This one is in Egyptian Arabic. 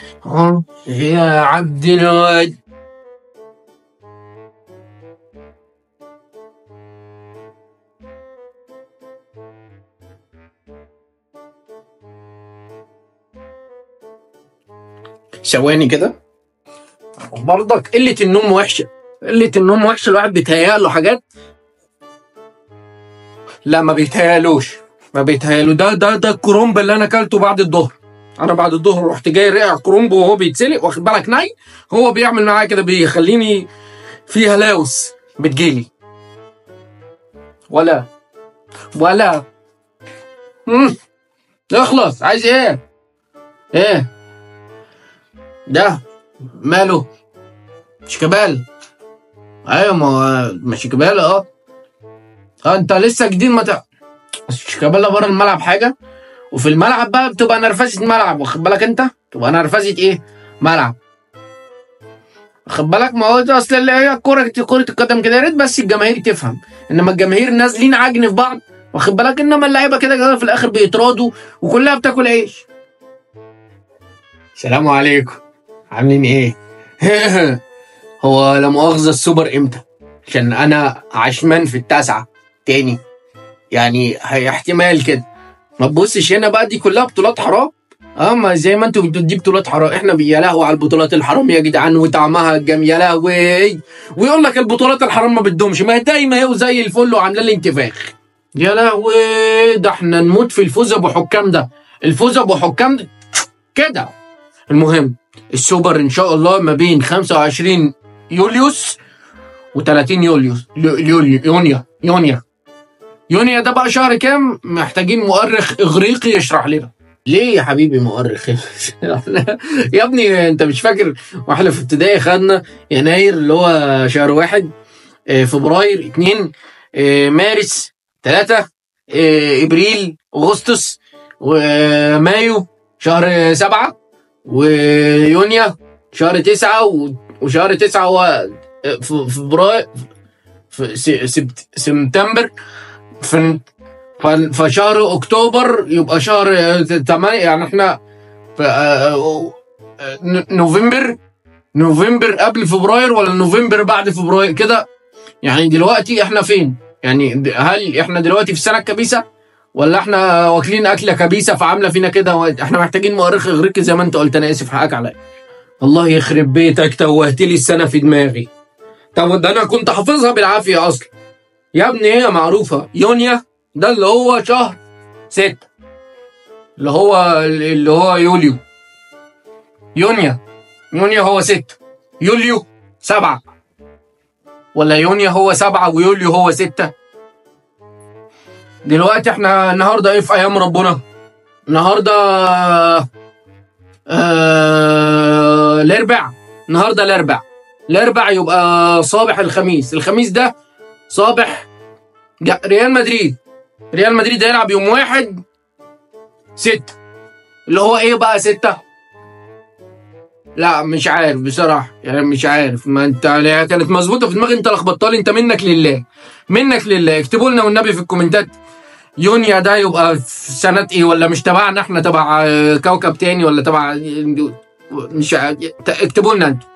ها يا عبد الواد ثواني كده برضك قلة النوم وحشة قلة النوم وحشة الواحد بيتهيأ حاجات لا ما بيتهيألوش ما بيتهيأله ده ده ده الكرومب اللي انا اكلته بعد الظهر انا بعد الظهر رحت جاي رقع كرومب وهو بيتسلق واخد بالك ناي هو بيعمل معايا كده بيخليني في هلاوس بتجيلي ولا ولا امم اخلص عايز ايه ايه ده ماله شيكابالا ايوه ما هو ما شيكابالا اه اه انت لسه جديد ما تع... شيكابالا بره الملعب حاجه وفي الملعب بقى بتبقى نرفزه ملعب واخد بالك انت تبقى نرفزه ايه ملعب واخد بالك ما هو ده اصل اللي هي كره كره القدم كده يا ريت بس الجماهير تفهم انما الجماهير نازلين عجن في بعض واخد بالك انما اللعيبه كده كده في الاخر بيتراضوا وكلها بتاكل عيش السلام عليكم عاملين ايه هو لا مؤاخذه السوبر امتى عشان انا عشمان في التاسعه تاني يعني هي احتمال كده ما تبصش هنا بقى دي كلها بطولات حرام اه ما زي ما انتوا بتقولوا دي بطولات حرام احنا بي- يا لهوي على البطولات الحرام يا جدعان وطعمها الجم يا لهوي ويقول لك البطولات الحرام ما بتدومش ما هي دايما هي زي الفل وعامله لي انتفاخ يا لهوي ده احنا نموت في الفوز ابو حكام ده الفوز ابو حكام ده كده المهم السوبر ان شاء الله ما بين 25 يوليوس و30 يوليوس يوليو يونيا يونيا يونيا ده بقى شهر كام محتاجين مؤرخ اغريقي يشرح لنا ليه يا حبيبي مؤرخ يا ابني انت مش فاكر واحنا في ابتدائي خدنا يناير اللي هو شهر واحد آه، فبراير اتنين آه، مارس تلاتة آه، ابريل اغسطس ومايو شهر سبعة ويونيو شهر تسعة و- وشهر تسعة هو ف- فبراير في س- سبت- سبتمبر في ف- فشهر اكتوبر يبقى شهر 8 يعني احنا في آه، آه، ن- نوفمبر نوفمبر قبل فبراير ولا نوفمبر بعد فبراير كده يعني دلوقتي احنا فين؟ يعني د- هل احنا دلوقتي في السنه الكبيسه ولا احنا واكلين اكله كبيسه فعامله فينا كده و- احنا محتاجين مؤرخ اغريقي زي ما انت قلت انا اسف حقك عليا الله يخرب بيتك توهت لي السنه في دماغي طب ده انا كنت حافظها بالعافيه اصلا يا ابني هي معروفه يونيا ده اللي هو شهر ستة اللي هو اللي هو يوليو يونيا يونيا هو ستة يوليو سبعة ولا يونيا هو سبعة ويوليو هو ستة دلوقتي احنا النهارده ايه في ايام ربنا النهارده آه الاربع النهارده الاربع الاربع يبقى صابح الخميس الخميس ده صابح جا- ريال مدريد ريال مدريد هيلعب يوم واحد ستة اللي هو ايه بقى ستة لا مش عارف بصراحة يعني مش عارف ما انت هي كانت مظبوطة في دماغي انت لخبطتها لي انت منك لله منك لله اكتبوا لنا والنبي في الكومنتات يونيا ده يبقى في سنة ايه ولا مش تبعنا احنا تبع آه، كوكب تاني ولا تبع مش ع- اكتبوا لنا انتوا